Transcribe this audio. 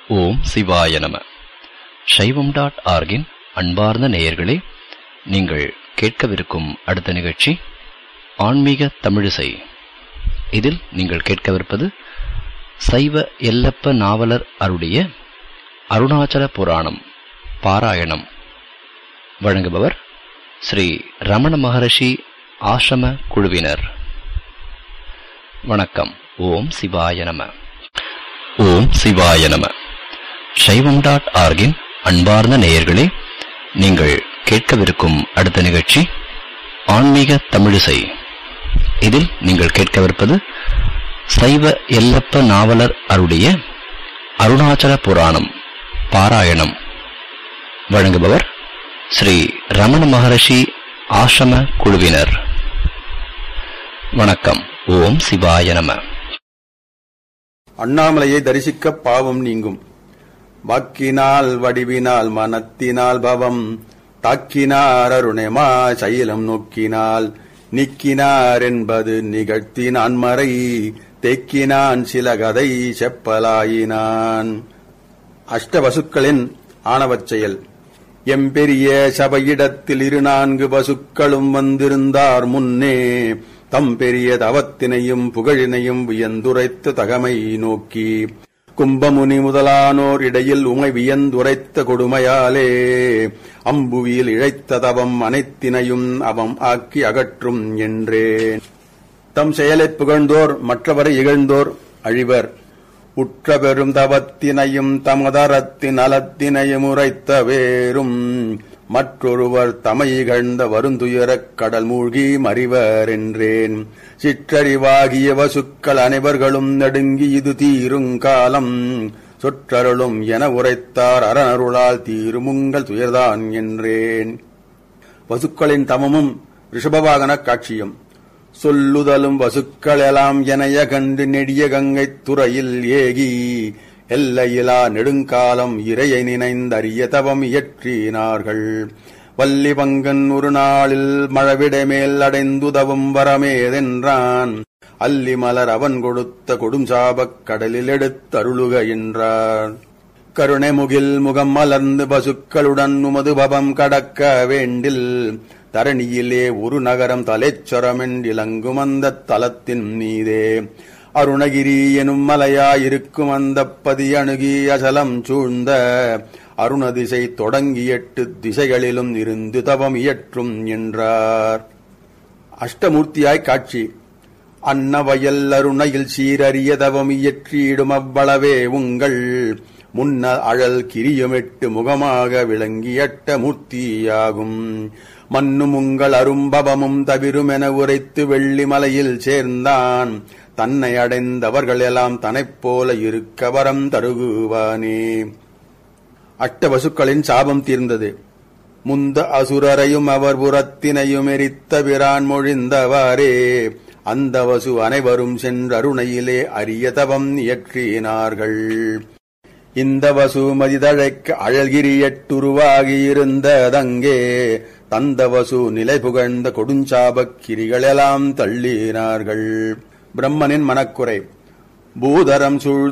ஓம் சிவாய நம சைவம் டாட் ஆர்கின் அன்பார்ந்த நேயர்களே நீங்கள் கேட்கவிருக்கும் அடுத்த நிகழ்ச்சி ஆன்மீக தமிழிசை இதில் நீங்கள் கேட்கவிருப்பது சைவ எல்லப்ப நாவலர் அருடைய அருணாச்சல புராணம் பாராயணம் வழங்குபவர் ஸ்ரீ ரமண மகரிஷி ஆசிரம குழுவினர் வணக்கம் ஓம் சிவாய நம ஓம் சிவாய நம சைவம் டாட் ஆர்கின் அன்பார்ந்த நேயர்களே நீங்கள் கேட்கவிருக்கும் அடுத்த நிகழ்ச்சி ஆன்மீக தமிழிசை இதில் நீங்கள் கேட்கவிருப்பது சைவ எல்லப்ப நாவலர் அருடைய அருணாச்சல புராணம் பாராயணம் வழங்குபவர் ஸ்ரீ ரமண மகரிஷி ஆசிரம குழுவினர் வணக்கம் ஓம் சிவாய நம அண்ணாமலையை தரிசிக்க பாவம் நீங்கும் வாக்கினால் வடிவினால் மனத்தினால் பவம் தாக்கினார் அருணமா சைலம் நோக்கினால் நீக்கினார் என்பது நிகழ்த்தினான் மறை தேக்கினான் சில கதை செப்பலாயினான் அஷ்டவசுக்களின் ஆணவச் செயல் எம்பெரிய சபையிடத்தில் இரு நான்கு வசுக்களும் வந்திருந்தார் முன்னே தம் பெரிய தவத்தினையும் புகழினையும் வியந்துரைத்த தகமை நோக்கி கும்பமுனி முதலானோர் இடையில் உமை வியந்துரைத்த கொடுமையாலே அம்புவியில் இழைத்த தவம் அனைத்தினையும் அவம் ஆக்கி அகற்றும் என்றேன் தம் செயலைப் புகழ்ந்தோர் மற்றவரை இகழ்ந்தோர் அழிவர் உற்ற பெரும் தவத்தினையும் தமதரத்தின் அலத்தினையும் உரைத்த வேறும் மற்றொருவர் தமை இகழ்ந்த வருந்துயரக் கடல் மூழ்கி மறிவர் என்றேன் சிற்றறிவாகிய வசுக்கள் அனைவர்களும் நடுங்கி இது தீருங்காலம் சொற்றருளும் என உரைத்தார் அரணருளால் தீருமுங்கள் துயர்தான் என்றேன் வசுக்களின் தமமும் ரிஷபவாகனக் காட்சியும் சொல்லுதலும் வசுக்கள் எல்லாம் எனைய கண்டு நெடிய கங்கைத் துறையில் ஏகி எல்லையிலா நெடுங்காலம் இறையை நினைந்தறிய தவம் இயற்றினார்கள் வள்ளி பங்கன் ஒரு நாளில் மழவிடமேல் அடைந்துதவும் வரமேதென்றான் அல்லி மலர் அவன் கொடுத்த கொடுஞ்சாபக் கடலில் எடுத்தருளுக என்றார் கருணை முகில் முகம் மலர்ந்து பசுக்களுடன் உமது பவம் கடக்க வேண்டில் தரணியிலே ஒரு நகரம் தலைச்சொரமென்றிலங்கும் அந்த தலத்தின் மீதே அருணகிரி எனும் மலையாயிருக்கும் அந்த பதி அணுகி அசலம் சூழ்ந்த அருணதிசை தொடங்கி எட்டு திசைகளிலும் இருந்து தவம் இயற்றும் என்றார் அஷ்டமூர்த்தியாய் காட்சி அன்னவயல் அருணையில் சீரறிய தவம் இயற்றியிடும் அவ்வளவே உங்கள் முன்ன அழல் கிரியுமெட்டு முகமாக விளங்கியட்ட மூர்த்தியாகும் மண்ணும் உங்கள் அரும்பவமும் தவிருமென உரைத்து வெள்ளிமலையில் சேர்ந்தான் தன்னை அடைந்தவர்கள் எல்லாம் தனைப் போல இருக்க வரம் தருகுவானே அஷ்டவசுக்களின் சாபம் தீர்ந்தது முந்த அசுரரையும் அவர் புறத்தினையும் எரித்த பிரான் மொழிந்தவாறே அந்த வசு அனைவரும் சென்றருணையிலே அரிய தவம் இயற்றினார்கள் இந்த வசு மதிதழைக்க அழகிரி எட்டுருவாகியிருந்ததங்கே தந்த வசு நிலை புகழ்ந்த கொடுஞ்சாபக் கிரிகளெல்லாம் தள்ளினார்கள் பிரம்மனின் மனக்குறை பூதரம் சூழ்